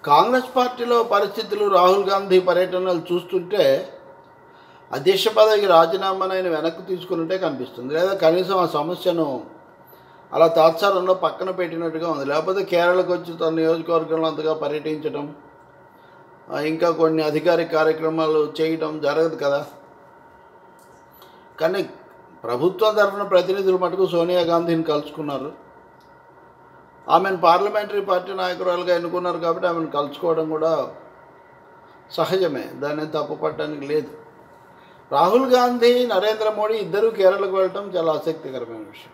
కాంగ్రెస్ పార్టీలో పరిస్థితులు రాహుల్ గాంధీ పర్యటనలు చూస్తుంటే అధ్యక్ష పదవికి రాజీనామానైన వెనక్కి తీసుకున్నట్టే కనిపిస్తుంది లేదా కనీసం ఆ సమస్యను అలా తాత్సారంలో పక్కన పెట్టినట్టుగా ఉంది లేకపోతే కేరళకు వచ్చి తన నియోజకవర్గంలో అంతగా పర్యటించడం ఆ, ఇంకా కొన్ని అధికారిక కార్యక్రమాలు చేయడం జరగదు కదా కానీ ప్రభుత్వం తరఫున ప్రతినిధులు మటుకు సోనియా గాంధీని కలుసుకున్నారు ఆమెను పార్లమెంటరీ పార్టీ నాయకురాలుగా ఎన్నుకున్నారు కాబట్టి ఆమెను కలుసుకోవడం కూడా సహజమే దాన్ని తప్పు పట్టడానికి లేదు రాహుల్ గాంధీ నరేంద్ర మోడీ ఇద్దరూ కేరళకు వెళ్ళటం చాలా ఆసక్తికరమైన విషయం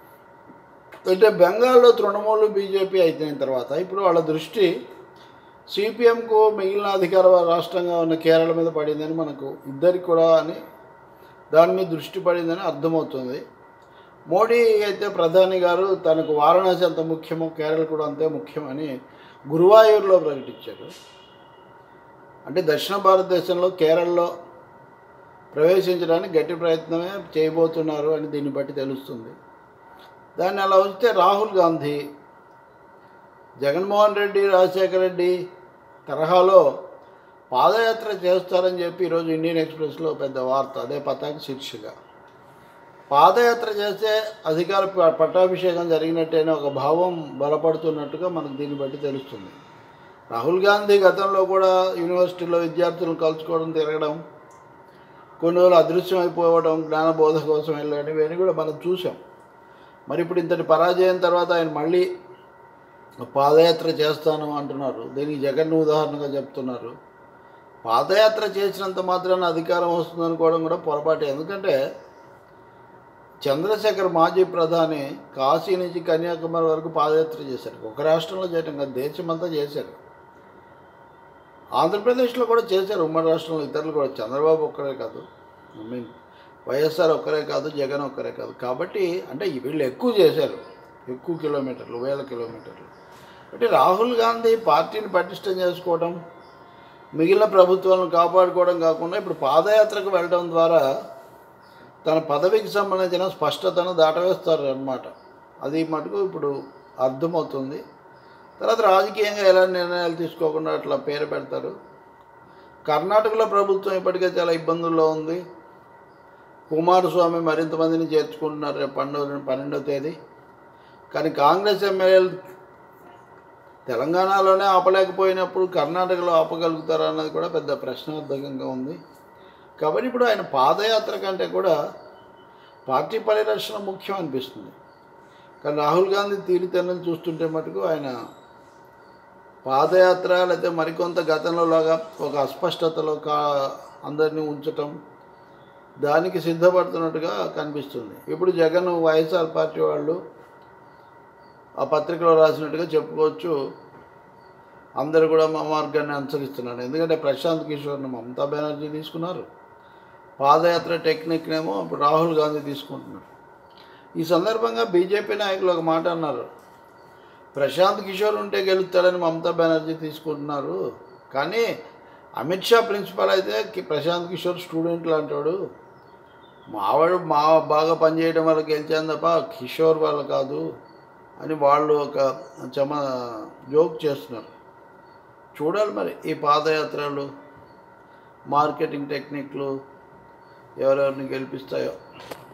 అంటే బెంగాల్లో తృణమూలు బీజేపీ అయిపోయిన తర్వాత ఇప్పుడు వాళ్ళ దృష్టి సిపిఎంకు మిగిలిన అధికార రాష్ట్రంగా ఉన్న కేరళ మీద పడిందని మనకు ఇద్దరికి కూడా అని దాని మీద దృష్టి పడిందని అర్థమవుతుంది మోడీ అయితే ప్రధాని గారు తనకు వారణాసి అంత ముఖ్యమో కేరళ కూడా అంతే ముఖ్యమని గురువాయూరులో ప్రకటించారు అంటే దక్షిణ భారతదేశంలో కేరళలో ప్రవేశించడానికి గట్టి ప్రయత్నమే చేయబోతున్నారు అని దీన్ని బట్టి తెలుస్తుంది దాన్ని అలా ఉంచితే రాహుల్ గాంధీ జగన్మోహన్ రెడ్డి రాజశేఖర రెడ్డి తరహాలో పాదయాత్ర చేస్తారని చెప్పి ఈరోజు ఇండియన్ ఎక్స్ప్రెస్లో పెద్ద వార్త అదే పతాక శీర్షిక పాదయాత్ర చేస్తే అధికార ప- పట్టాభిషేకం జరిగినట్టేనే ఒక భావం బలపడుతున్నట్టుగా మనకు దీన్ని బట్టి తెలుస్తుంది రాహుల్ గాంధీ గతంలో కూడా యూనివర్సిటీలో విద్యార్థులను కలుసుకోవడం తిరగడం కొన్ని రోజులు అదృశ్యం అయిపోవడం జ్ఞానబోధ కోసం వెళ్ళడం ఇవన్నీ కూడా మనం చూసాం మరి ఇప్పుడు ఇంతటి పరాజయం తర్వాత ఆయన మళ్ళీ పాదయాత్ర చేస్తాను అంటున్నారు దీనికి జగన్ ఉదాహరణగా చెప్తున్నారు పాదయాత్ర చేసినంత మాత్రాన అధికారం వస్తుంది అనుకోవడం కూడా పొరపాటే ఎందుకంటే చంద్రశేఖర్ మాజీ ప్రధాని కాశీ నుంచి కన్యాకుమారి వరకు పాదయాత్ర చేశారు ఒక రాష్ట్రంలో చేయటం కాదు దేశమంతా చేశారు ఆంధ్రప్రదేశ్లో కూడా చేశారు ఉమ్మడి రాష్ట్రంలో ఇతరులు కూడా చంద్రబాబు ఒక్కరే కాదు ఐ మీన్ వైఎస్ఆర్ ఒక్కరే కాదు జగన్ ఒక్కరే కాదు కాబట్టి అంటే వీళ్ళు ఎక్కువ చేశారు ఎక్కువ కిలోమీటర్లు వేల కిలోమీటర్లు అంటే రాహుల్ గాంధీ పార్టీని పటిష్టం చేసుకోవడం మిగిలిన ప్రభుత్వాలను కాపాడుకోవడం కాకుండా ఇప్పుడు పాదయాత్రకు వెళ్ళడం ద్వారా తన పదవికి సంబంధించిన స్పష్టతను దాటవేస్తారు అన్నమాట అది మటుకు ఇప్పుడు అర్థమవుతుంది తర్వాత రాజకీయంగా ఎలాంటి నిర్ణయాలు తీసుకోకుండా అట్లా పేరు పెడతారు కర్ణాటకలో ప్రభుత్వం ఇప్పటికే చాలా ఇబ్బందుల్లో ఉంది కుమారస్వామి మరింత మందిని చేర్చుకుంటున్నారు రేపు పన్నెండు పన్నెండవ తేదీ కానీ కాంగ్రెస్ ఎమ్మెల్యేలు తెలంగాణలోనే ఆపలేకపోయినప్పుడు కర్ణాటకలో ఆపగలుగుతారా అన్నది కూడా పెద్ద ప్రశ్నార్థకంగా ఉంది కాబట్టి ఇప్పుడు ఆయన పాదయాత్ర కంటే కూడా పార్టీ పరిరక్షణ ముఖ్యం అనిపిస్తుంది కానీ రాహుల్ గాంధీ తీరుతెన్నులు చూస్తుంటే మటుకు ఆయన పాదయాత్ర లేకపోతే మరికొంత గతంలో లాగా ఒక అస్పష్టతలో కా అందరినీ ఉంచటం దానికి సిద్ధపడుతున్నట్టుగా కనిపిస్తుంది ఇప్పుడు జగన్ వైఎస్ఆర్ పార్టీ వాళ్ళు ఆ పత్రికలో రాసినట్టుగా చెప్పుకోవచ్చు అందరూ కూడా మా మార్గాన్ని అనుసరిస్తున్నారు ఎందుకంటే ప్రశాంత్ కిషోర్ని మమతా బెనర్జీ తీసుకున్నారు పాదయాత్ర టెక్నిక్నేమో ఇప్పుడు రాహుల్ గాంధీ తీసుకుంటున్నారు ఈ సందర్భంగా బీజేపీ నాయకులు ఒక మాట అన్నారు ప్రశాంత్ కిషోర్ ఉంటే గెలుస్తాడని మమతా బెనర్జీ తీసుకుంటున్నారు కానీ అమిత్ షా ప్రిన్సిపల్ అయితే కి- ప్రశాంత్ కిషోర్ స్టూడెంట్ లాంటాడు మావాడు మా బాగా పనిచేయడం వల్ల గెలిచాను తప్ప కిషోర్ వాళ్ళు కాదు అని వాళ్ళు ఒక చమ జోక్ చేస్తున్నారు చూడాలి మరి ఈ పాదయాత్రలు మార్కెటింగ్ టెక్నిక్లు ఎవరెవరిని గెలిపిస్తాయో